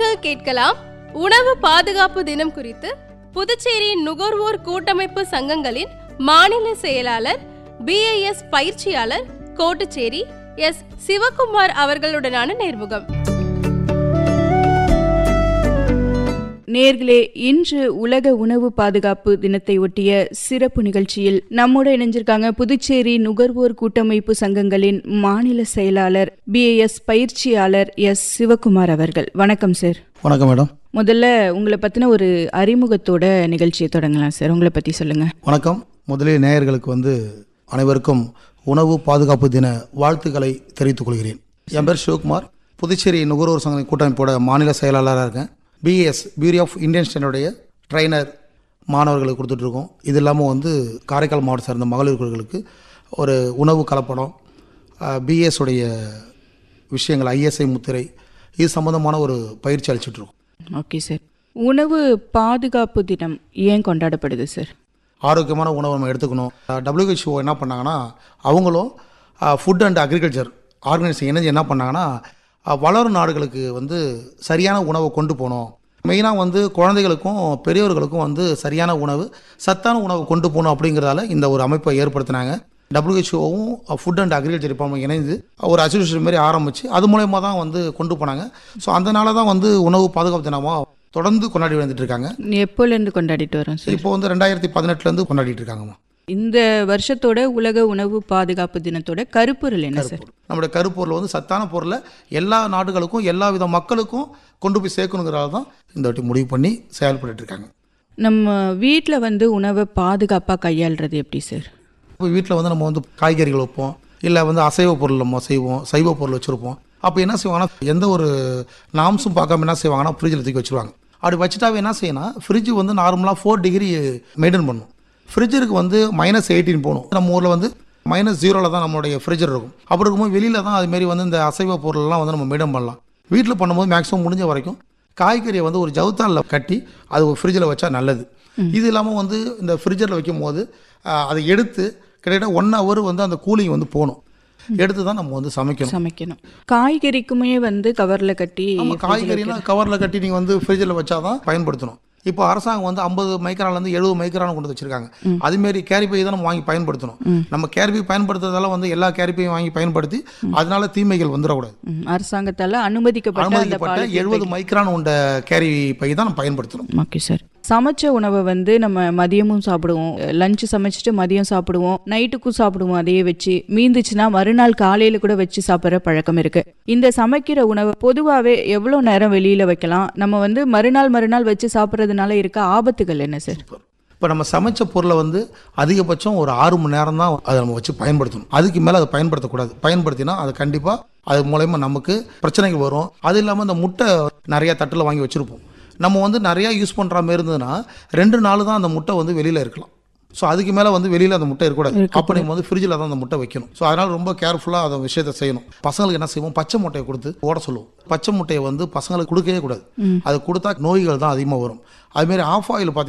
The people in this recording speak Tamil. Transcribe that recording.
நேயர்கள் கேட்கலாம் உணவு பாதுகாப்பு தினம் குறித்து புதுச்சேரி நுகர்வோர் கூட்டமைப்பு சங்கங்களின் மாநில செயலாளர் பிஐஎஸ் பயிற்சியாளர் கோட்டுச்சேரி எஸ் சிவகுமார் அவர்களுடனான நேர்முகம் நேர்களே இன்று உலக உணவு பாதுகாப்பு தினத்தை ஒட்டிய சிறப்பு நிகழ்ச்சியில் நம்மோட இணைஞ்சிருக்காங்க புதுச்சேரி நுகர்வோர் கூட்டமைப்பு சங்கங்களின் மாநில செயலாளர் பிஏஎஸ் பயிற்சியாளர் எஸ் சிவகுமார் அவர்கள் வணக்கம் சார் வணக்கம் மேடம் முதல்ல உங்களை பத்தின ஒரு அறிமுகத்தோட நிகழ்ச்சியை தொடங்கலாம் சார் உங்களை பத்தி சொல்லுங்க வணக்கம் முதலில் நேயர்களுக்கு வந்து அனைவருக்கும் உணவு பாதுகாப்பு தின வாழ்த்துக்களை தெரிவித்துக் கொள்கிறேன் என் பேர் சிவகுமார் புதுச்சேரி நுகர்வோர் சங்க கூட்டமைப்போட மாநில செயலாளராக இருக்கேன் பிஎஸ் பியூரி ஆஃப் இந்தியன் ஸ்டாண்டர்டைய ட்ரைனர் மாணவர்களுக்கு கொடுத்துட்ருக்கோம் இது இல்லாமல் வந்து காரைக்கால் மாவட்ட சார்ந்த மகளிர் குழுக்களுக்கு ஒரு உணவு கலப்படம் பிஎஸ் உடைய விஷயங்கள் ஐஎஸ்ஐ முத்திரை இது சம்மந்தமான ஒரு பயிற்சி அளிச்சிட்ருக்கோம் ஓகே சார் உணவு பாதுகாப்பு தினம் ஏன் கொண்டாடப்படுது சார் ஆரோக்கியமான உணவை நம்ம எடுத்துக்கணும் டபிள்யூஹெச்ஓ என்ன பண்ணாங்கன்னா அவங்களும் ஃபுட் அண்ட் அக்ரிகல்ச்சர் ஆர்கனைசேஷன் இணைஞ்சு என்ன பண்ணாங்கன்னா அஹ், வளரும் நாடுகளுக்கு வந்து சரியான உணவை கொண்டு போகணும் மெயினாக வந்து குழந்தைகளுக்கும் பெரியவர்களுக்கும் வந்து சரியான உணவு சத்தான உணவை கொண்டு போகணும் அப்படிங்கிறதால இந்த ஒரு அமைப்பை ஏற்படுத்தினாங்க டபிள்யூஹெச்ஓவும் ஃபுட் அண்ட் அக்ரிகல்ச்சர் டிபார்ட்மெண்ட் இணைந்து ஒரு அசோசியேஷன் மாதிரி ஆரம்பித்து அது மூலயமா தான் வந்து கொண்டு போனாங்க ஸோ அதனால தான் வந்து உணவு பாதுகாப்பு தினமாக தொடர்ந்து கொண்டாடி வந்துட்டு இருக்காங்க எப்போல இருந்து கொண்டாடிட்டு வரோம் சார் இப்போ வந்து ரெண்டாயிரத்தி பதினெட்டுலேருந்து கொண்டாடிட்டு இருக்காங்கம்மா இந்த வருஷத்தோட உலக உணவு பாதுகாப்பு தினத்தோட கருப்பொருள் என்ன சார் நம்முடைய கருப்பொருள் வந்து சத்தான பொருளை எல்லா நாடுகளுக்கும் எல்லா வித மக்களுக்கும் கொண்டு போய் சேர்க்கணுங்கிறதால தான் இந்த வாட்டி முடிவு பண்ணி செயல்பட்டு இருக்காங்க நம்ம வீட்டில் வந்து உணவை பாதுகாப்பாக கையாளுறது எப்படி சார் இப்போ வீட்டில் வந்து நம்ம வந்து காய்கறிகள் வைப்போம் இல்லை வந்து அசைவ பொருள் நம்ம செய்வோம் சைவ பொருள் வச்சுருப்போம் அப்போ என்ன செய்வாங்கன்னா எந்த ஒரு நாம்ஸும் பார்க்காம என்ன செய்வாங்கன்னா ஃப்ரிட்ஜில் தூக்கி வச்சுருவாங்க அப்படி வச்சுட்டாவே என்ன செய்யணும் ஃப்ரிட்ஜ் வந்து நார்மலாக ஃபோர் டிகிரி மெயின்டைன் பண்ணும் ஃப்ரிட்ஜருக்கு வந்து மைனஸ் எயிட்டீன் போகணும் நம்ம ஊரில் வந்து மைனஸ் ஜீரோவில் தான் நம்மளுடைய ஃப்ரிட்ஜர் இருக்கும் அப்படி இருக்கும்போது வெளியில் தான் அதுமாரி வந்து இந்த அசைவ பொருள்லாம் வந்து நம்ம மெயின்டைன் பண்ணலாம் வீட்டில் பண்ணும்போது மேக்ஸிமம் முடிஞ்ச வரைக்கும் காய்கறியை வந்து ஒரு ஜவுத்தானில் கட்டி அது ஒரு ஃப்ரிட்ஜில் வச்சா நல்லது இது இல்லாமல் வந்து இந்த ஃப்ரிட்ஜரில் வைக்கும் போது ஆஹ், அதை எடுத்து கிட்டத்தட்ட ஒன் ஹவர் வந்து அந்த கூலிங் வந்து போகணும் எடுத்து தான் நம்ம வந்து சமைக்கணும் சமைக்கணும் காய்கறிக்குமே வந்து கவரில் கட்டி நம்ம காய்கறிலாம் கவரில் கட்டி நீங்கள் வந்து ஃப்ரிட்ஜில் வச்சாதான் பயன்படுத்தணும் இப்போ அரசாங்கம் வந்து ஐம்பது மைக்ரான்லேருந்து எழுபது மைக்ரான் கொண்டு வந்து வச்சிருக்காங்க அதுமாரி கேரிப்பை தான் நம்ம வாங்கி பயன்படுத்தணும் நம்ம கேரிப்பை பயன்படுத்துறதால வந்து எல்லா கேரிப்பையும் வாங்கி பயன்படுத்தி அதனால தீமைகள் வந்துடக்கூடாது ம், அரசாங்கத்தால் அனுமதிக்கப்பட்ட அந்த அனுமதிக்கப்பட்ட எழுபது மைக்ரான் உண்ட கேரி பை தான் நம்ம பயன்படுத்தணும் ஓகே சார் சமைச்ச உணவை வந்து நம்ம மதியமும் சாப்பிடுவோம் லஞ்சு சமைச்சிட்டு மதியம் சாப்பிடுவோம் நைட்டுக்கும் சாப்பிடுவோம் அதையே வச்சு மீந்துச்சுன்னா மறுநாள் காலையில கூட வச்சு சாப்பிட்ற பழக்கம் இருக்கு இந்த சமைக்கிற உணவை பொதுவாகவே எவ்வளோ நேரம் வெளியில வைக்கலாம் நம்ம வந்து மறுநாள் மறுநாள் வச்சு சாப்பிட்றதுனால இருக்க ஆபத்துகள் என்ன சார் இப்போ நம்ம சமைச்ச பொருளை வந்து அதிகபட்சம் ஒரு ஆறு மணி நேரம் தான் அதை நம்ம வச்சு பயன்படுத்தணும் அதுக்கு மேலே அதை பயன்படுத்தக்கூடாது பயன்படுத்தினா அது கண்டிப்பாக அது மூலயமா நமக்கு பிரச்சனைகள் வரும் அது இல்லாமல் இந்த முட்டை நிறையா தட்டில் வாங்கி வச்சுருப்போம் நம்ம வந்து நிறையா யூஸ் பண்ணுற மாதிரி இருந்ததுன்னா ரெண்டு நாள் தான் அந்த முட்டை வந்து வெளியில் இருக்கலாம் ஸோ அதுக்கு மேலே வந்து வெளியில் அந்த முட்டை இருக்கக்கூடாது அப்போ நம்ம வந்து ஃப்ரிட்ஜில் தான் அந்த முட்டை வைக்கணும் ஸோ அதனால் ரொம்ப கேர்ஃபுல்லாக அந்த விஷயத்தை செய்யணும் பசங்களுக்கு என்ன செய்வோம் பச்சை முட்டையை கொடுத்து ஓட சொல்லுவோம் பச்சை முட்டையை வந்து பசங்களுக்கு கொடுக்கவே கூடாது அது கொடுத்தா நோய்கள் தான் அதிகமாக வரும் அதுமாரி ஆஃப் ஆயில்